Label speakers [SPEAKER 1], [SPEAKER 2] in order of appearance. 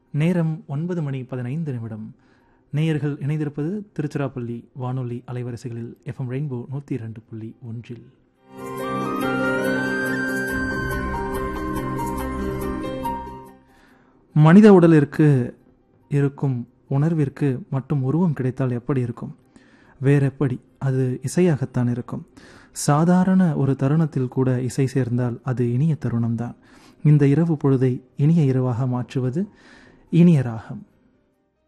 [SPEAKER 1] நேரம் ஒன்பது மணி பதினைந்து நிமிடம் நேயர்கள் இணைந்திருப்பது திருச்சிராப்பள்ளி வானொலி அலைவரிசைகளில் எஃப்எம் ரெயின்போ நூற்றி இரண்டு புள்ளி ஒன்றில் மனித உடலிற்கு இருக்கும் உணர்விற்கு மட்டும் உருவம் கிடைத்தால் எப்படி இருக்கும் வேற எப்படி அது இசையாகத்தான் இருக்கும் சாதாரண ஒரு தருணத்தில் கூட இசை சேர்ந்தால் அது இனிய தருணம்தான் இந்த இரவு பொழுதை இனிய இரவாக மாற்றுவது இனிய ராகம்